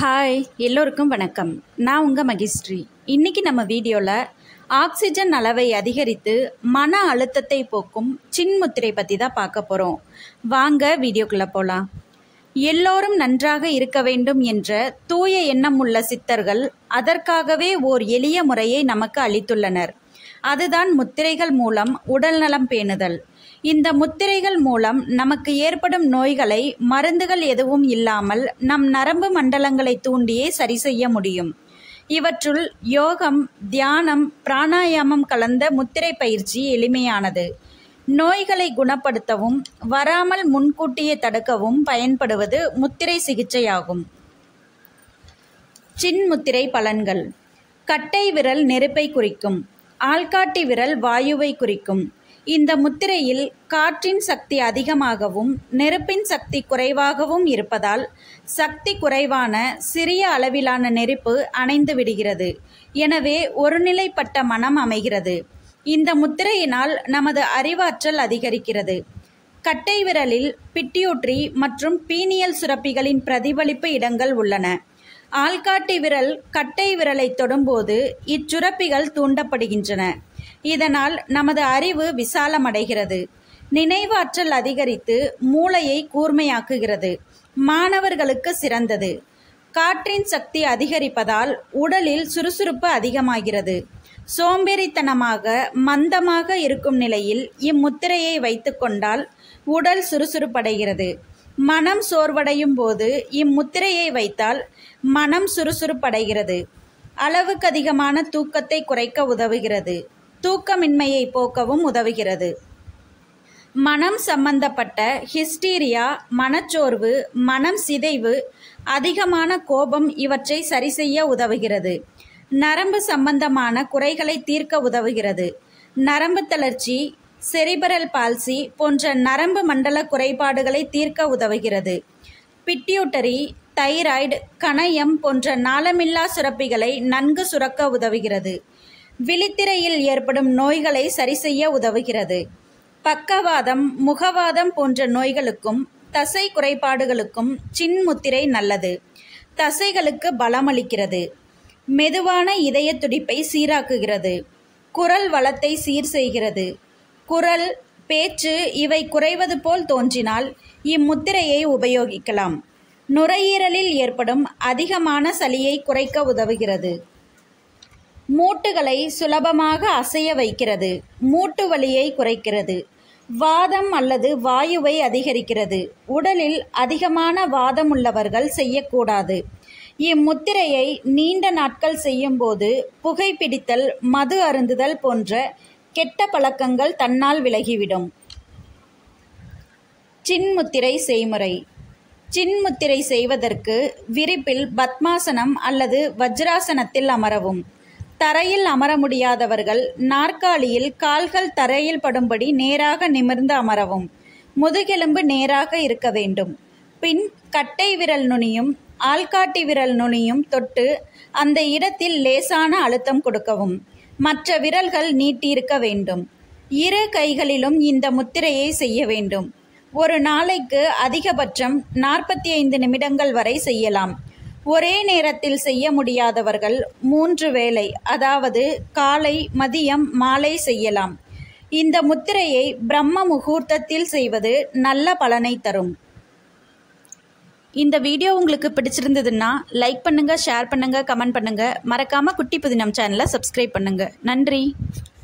hi எல்லோருக்கும் வணக்கம் நான் உங்கள் மகிஸ்ரீ இன்னைக்கு நம்ம வீடியோவில் ஆக்சிஜன் அளவை அதிகரித்து மன அழுத்தத்தை போக்கும் சின்முத்திரை பற்றி தான் பார்க்க போகிறோம் வாங்க வீடியோக்குள்ளே போகலாம் எல்லோரும் நன்றாக இருக்க வேண்டும் என்ற தூய எண்ணம் உள்ள சித்தர்கள் அதற்காகவே ஓர் எளிய முறையை நமக்கு அளித்துள்ளனர் அதுதான் முத்திரைகள் மூலம் உடல்நலம் பேணுதல் இந்த முத்திரைகள் மூலம் நமக்கு ஏற்படும் நோய்களை மருந்துகள் எதுவும் இல்லாமல் நம் நரம்பு மண்டலங்களை தூண்டியே சரி செய்ய முடியும் இவற்றுள் யோகம் தியானம் பிராணாயாமம் கலந்த முத்திரை பயிற்சி எளிமையானது நோய்களை குணப்படுத்தவும் வராமல் முன்கூட்டியே தடுக்கவும் பயன்படுவது முத்திரை சிகிச்சையாகும் சின்முத்திரை பலன்கள் கட்டை விரல் நெருப்பை குறிக்கும் ஆள்காட்டி விரல் வாயுவை குறிக்கும் இந்த முத்திரையில் காற்றின் சக்தி அதிகமாகவும் நெருப்பின் சக்தி குறைவாகவும் இருப்பதால் சக்தி குறைவான சிறிய அளவிலான நெருப்பு அணைந்து விடுகிறது எனவே ஒருநிலைப்பட்ட மனம் அமைகிறது இந்த முத்திரையினால் நமது அறிவாற்றல் அதிகரிக்கிறது கட்டை விரலில் பிட்டியூட்ரி மற்றும் பீனியல் சுரப்பிகளின் பிரதிபலிப்பு இடங்கள் உள்ளன ஆள்காட்டி விரல் கட்டை விரலை தொடும்போது இச்சுரப்பிகள் தூண்டப்படுகின்றன இதனால் நமது அறிவு விசாலமடைகிறது நினைவாற்றல் அதிகரித்து மூளையை கூர்மையாக்குகிறது மாணவர்களுக்கு சிறந்தது காற்றின் சக்தி அதிகரிப்பதால் உடலில் சுறுசுறுப்பு அதிகமாகிறது சோம்பேறித்தனமாக மந்தமாக இருக்கும் நிலையில் இம்முத்திரையை வைத்துக்கொண்டால் உடல் சுறுசுறுப்படைகிறது மனம் சோர்வடையும் போது இம்முத்திரையை வைத்தால் மனம் சுறுசுறுப்படைகிறது அளவுக்கு அதிகமான தூக்கத்தை குறைக்க உதவுகிறது தூக்கமின்மையை போக்கவும் உதவுகிறது மனம் சம்பந்தப்பட்ட ஹிஸ்டீரியா மனச்சோர்வு மனம் சிதைவு அதிகமான கோபம் இவற்றை சரி செய்ய உதவுகிறது நரம்பு சம்பந்தமான குறைகளை தீர்க்க உதவுகிறது நரம்பு தளர்ச்சி செரிபரல் பால்சி போன்ற நரம்பு மண்டல குறைபாடுகளை தீர்க்க உதவுகிறது பிட்யூட்டரி தைராய்டு கணையம் போன்ற நாளமில்லா சுரப்பிகளை நன்கு சுரக்க உதவுகிறது விழித்திரையில் ஏற்படும் நோய்களை சரி செய்ய உதவுகிறது பக்கவாதம் முகவாதம் போன்ற நோய்களுக்கும் தசை குறைபாடுகளுக்கும் சின்முத்திரை நல்லது தசைகளுக்கு பலமளிக்கிறது மெதுவான இதய துடிப்பை சீராக்குகிறது குரல் வளத்தை சீர் செய்கிறது குரல் பேச்சு இவை குறைவது போல் தோன்றினால் இம்முத்திரையை உபயோகிக்கலாம் நுரையீரலில் ஏற்படும் அதிகமான சளியை குறைக்க உதவுகிறது மூட்டுகளை சுலபமாக அசைய வைக்கிறது மூட்டு வலியை குறைக்கிறது வாதம் அல்லது வாயுவை அதிகரிக்கிறது உடலில் அதிகமான வாதம் உள்ளவர்கள் செய்யக்கூடாது இம்முத்திரையை நீண்ட நாட்கள் செய்யும்போது புகைப்பிடித்தல் மது அருந்துதல் போன்ற கெட்ட பழக்கங்கள் தன்னால் விலகிவிடும் சின்முத்திரை செய்முறை சின்முத்திரை செய்வதற்கு விரிப்பில் பத்மாசனம் அல்லது வஜ்ராசனத்தில் அமரவும் தரையில் அமர முடியாதவர்கள் நாற்காலியில் கால்கள் தரையில் படும்படி நேராக நிமிர்ந்து அமரவும் முதுகெலும்பு நேராக இருக்க வேண்டும் பின் கட்டை விரல் நுனியும் ஆள்காட்டி விரல் நுனியும் தொட்டு அந்த இடத்தில் லேசான அழுத்தம் கொடுக்கவும் மற்ற விரல்கள் நீட்டியிருக்க வேண்டும் இரு கைகளிலும் இந்த முத்திரையை செய்ய வேண்டும் ஒரு நாளைக்கு அதிகபட்சம் நாற்பத்தி ஐந்து நிமிடங்கள் வரை செய்யலாம் ஒரே நேரத்தில் செய்ய முடியாதவர்கள் மூன்று வேளை அதாவது காலை மதியம் மாலை செய்யலாம் இந்த முத்திரையை பிரம்ம முகூர்த்தத்தில் செய்வது நல்ல பலனை தரும் இந்த வீடியோ உங்களுக்கு பிடிச்சிருந்ததுன்னா லைக் பண்ணுங்கள் ஷேர் பண்ணுங்கள் கமெண்ட் பண்ணுங்கள் மறக்காமல் குட்டி புதினம் சேனலை சப்ஸ்கிரைப் பண்ணுங்கள் நன்றி